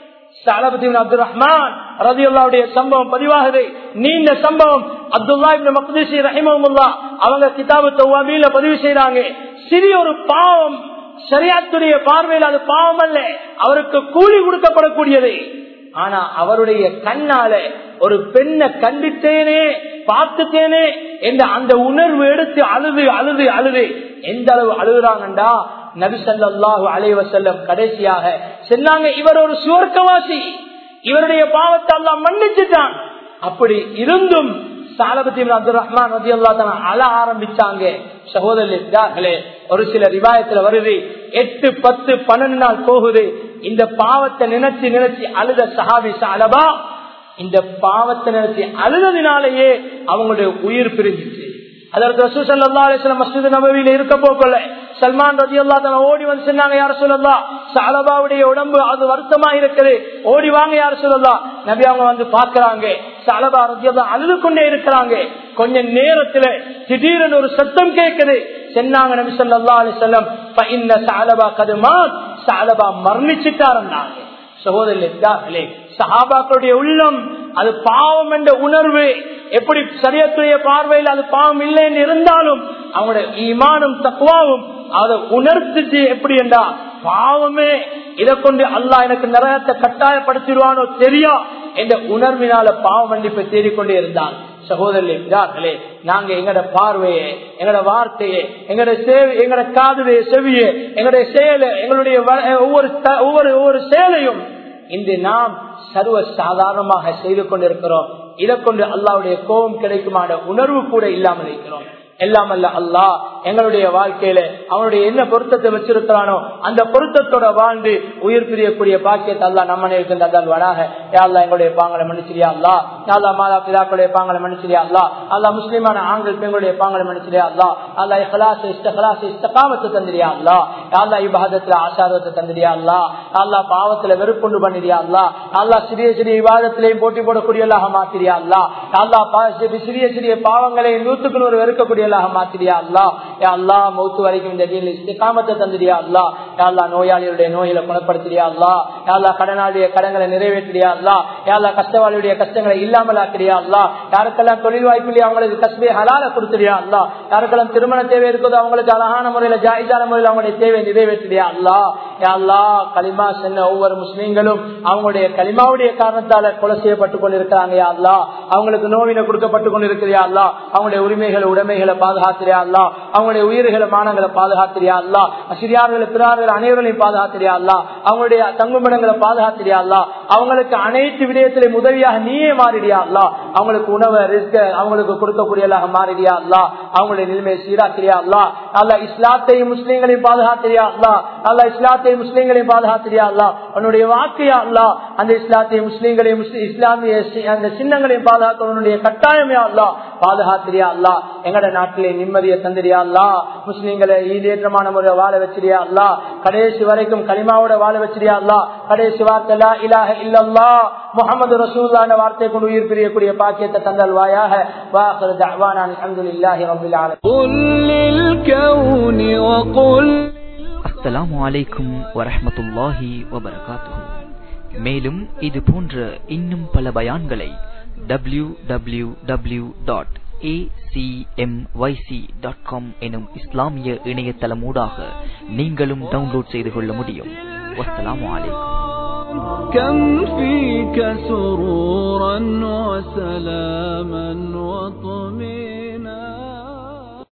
அப்துல் ரஹ்மான் ரதியுல்லாவுடைய சம்பவம் பதிவாகுது நீண்ட சம்பவம் அப்துல்லா மக்திசி ரஹிமமுல்லா அவங்க கிதாபு தௌவாமியில பதிவு செய்யறாங்க சிறிய ஒரு பாவம் சரியாத்துடைய பார்வையில் அது பாவம் அல்ல அவருக்கு கூலி கொடுக்கப்படக்கூடியது ஆனா அவருடைய கண்ணால ஒரு பெண்ணை கண்டித்தேனே பார்த்துட்டேனே என்ற அந்த உணர்வு எடுத்து அழுது அழுது அழுது எந்த அளவு அழுகுறாங்கண்டா நபிசல்லாஹு அலைவசல்லம் கடைசியாக சொன்னாங்க இவர் ஒரு சுவர்க்கவாசி இவருடைய பாவத்தை எல்லாம் மன்னிச்சுட்டான் அப்படி இருந்தும் சாலபத்தி அப்துல் ரஹ்மான் ரதி அல்லா அழ ஆரம்பிச்சாங்க சகோதரர்களே ஒரு சில ரிவாயத்துல வருது எட்டு பத்து பன்னெண்டு நாள் போகுது இந்த பாவத்தை நினைச்சு நினைச்சு அழுத சஹாபி சாலபா இந்த பாவத்தை நினைச்சு அழுததினாலேயே அவங்களுடைய உயிர் பிரிஞ்சிச்சு அதற்கு ரசூ சல்லா அலிஸ்லாம் மஸ்ஜித் நபவியில இருக்க போக்கல சல்மான் ரதி அல்லா தன ஓடி வந்து சொன்னாங்க யார சொல்லலாம் சாலபாவுடைய உடம்பு அது வருத்தமா இருக்குது ஓடி வாங்க யார சொல்லலாம் நபி அவங்க வந்து பாக்குறாங்க சாலபா ரதி அல்லா அழுது கொண்டே இருக்கிறாங்க கொஞ்ச நேரத்துல திடீரென ஒரு சத்தம் கேட்குது சென்னாங்க நபி சொல்லா அலிசல்லம் சாலபா கதுமா சாலபா மரணிச்சுட்டாருன்னாங்க சகோதரர்களே சஹாபாக்களுடைய உள்ளம் அது பாவம் என்ற உணர்வு எப்படி சரியத்துடைய பார்வையில் அது பாவம் இல்லை என்று இருந்தாலும் அவங்களுடைய ஈமானும் தக்குவாவும் அதை உணர்த்துச்சு எப்படி என்றா பாவமே இதை கொண்டு அல்லா எனக்கு நரகத்தை கட்டாயப்படுத்திடுவானோ தெரியா என்ற உணர்வினால பாவ மன்னிப்பை தேடிக்கொண்டே இருந்தான் சகோதரர்களே நாங்க எங்கட பார்வையை எங்கட வார்த்தையை எங்கட சேவை எங்கட காதுடைய செவியை எங்களுடைய செயலை எங்களுடைய ஒவ்வொரு ஒவ்வொரு ஒவ்வொரு செயலையும் இன்று நாம் சர்வ சாதாரணமாக செய்து கொண்டிருக்கிறோம் இதை கொண்டு அல்லாவுடைய கோபம் கிடைக்குமான உணர்வு கூட இல்லாமல் இருக்கிறோம் எல்லாம் அல்ல அல்லா எங்களுடைய வாழ்க்கையில அவனுடைய என்ன பொருத்தத்தை வச்சிருக்கிறானோ அந்த பொருத்தத்தோட வாழ்ந்து உயிர் பிரியக்கூடிய பாக்கியத்தை அல்லா நம்ம இருக்கின்றால் வராக யாழ்லா எங்களுடைய பாங்களை மன்னிச்சிரியா அல்லா யாழ்லா மாதா பிதாக்களுடைய பாங்களை மன்னிச்சிரியா அல்லா அல்லா முஸ்லிமான ஆண்கள் பெண்களுடைய பாங்களை மன்னிச்சிரியா அல்லா அல்லா இஹலாஸ் இஸ்தகலாஸ் இஸ்தகாமத்தை தந்திரியா அல்லா யாழ்லா இபாதத்துல ஆசாரத்தை தந்திரியா அல்லா அல்லா பாவத்துல வெறுப்புண்டு பண்ணிரியா அல்லா அல்லா சிறிய சிறிய விவாதத்திலையும் போட்டி போடக்கூடியவர்களாக மாத்திரியா அல்லா அல்லா சிறிய சிறிய பாவங்களை நூத்துக்கு நூறு வெறுக்கக்கூடிய மாத்திரியா அல்லா அல்லா மௌத்து வரைக்கும் இந்த இஸ்திகாமத்தை தந்திரியா அல்லா யாழ்லா நோயாளிகளுடைய நோயில குணப்படுத்தியா அல்லா யாழ்லா கடனாளிய கடங்களை நிறைவேற்றியா அல்லா யாழ்லா கஷ்டவாளியுடைய கஷ்டங்களை இல்லாமல் ஆக்கிறியா அல்லா யாருக்கெல்லாம் தொழில் வாய்ப்பு இல்லையா அவங்களுக்கு கஷ்டமே ஹலால கொடுத்துறியா அல்லா யாருக்கெல்லாம் திருமண தேவை இருக்குதோ அவங்களுக்கு அழகான முறையில ஜாயிதான முறையில் அவங்களுடைய தேவை நிறைவேற்றியா அல்லா யாழ்லா களிமா சென்ன ஒவ்வொரு முஸ்லீம்களும் அவங்களுடைய களிமாவுடைய காரணத்தால கொலை செய்யப்பட்டு கொண்டிருக்கிறாங்க அல்லா அவங்களுக்கு நோவினை கொடுக்கப்பட்டு கொண்டிருக்கிறியா அல்லா அவங்களுடைய உரிமைகளை உடைமைகளை பாதுகாத்திரியா அல்லா அவங்களுடைய உயிர்களை மானங்களை பாதுகாத்திரியா அல்லா சிறியார்களை பிறார்கள் அனைவர்களையும் பாதுகாத்திரியா அல்லா அவங்களுடைய தங்குமிடங்களை பாதுகாத்திரியா அல்லா அவங்களுக்கு அனைத்து விடயத்திலையும் உதவியாக நீயே மாறிடியா அல்லா அவங்களுக்கு உணவை ரிஸ்க அவங்களுக்கு கொடுக்கக்கூடியதாக மாறிடியா அல்லா அவங்களுடைய நிலைமையை சீராக்கிறியா அல்லா அல்லா இஸ்லாத்தையும் முஸ்லீம்களையும் பாதுகாத்திரியா அல்லா அல்லா இஸ்லாத்தையும் முஸ்லீம்களையும் பாதுகாத்திரியா அல்லா உன்னுடைய வாக்கையா அல்லா அந்த இஸ்லாத்தையும் முஸ்லீம்களையும் இஸ்லாமிய அந்த சின்னங்களையும் பாதுகாக்க கட்டாயமே அல்லா பாதுகாத்திரியா அல்லா எங்கட நாட்டிலே நிம்மதியை தந்திரியா அல்லா முஸ்லீம்களை ஈடேற்றமான முறை வாழ வச்சிரியா அல்லா கடைசி வரைக்கும் களிமாவோட வாழ வச்சிரியா அல்லா கடைசி வார்த்தை இலாக இல்லல்லா முகமது ரசூல்லான வார்த்தை கொண்டு உயிர் பிரியக்கூடிய பாக்கியத்தை தந்தல் வாயாக வாஹர் தஹ்வானான் அல்ஹம்துலில்லாஹி ரப்பில் ஆலமீன் அஸ்ஸலாமு அலைக்கும் வரஹ்மத்துல்லாஹி வபரகாத்துஹு மேலும் இது போன்ற இன்னும் பல பயான்களை W W W dot acmyc.com எனும் இஸ்லாமிய இணையதளமூடாக நீங்களும் டவுன்லோட் செய்து கொள்ள முடியும் வஸ்ஸலாமு அலைக்கும் كم فيك سرورا وسلاما وطمئنا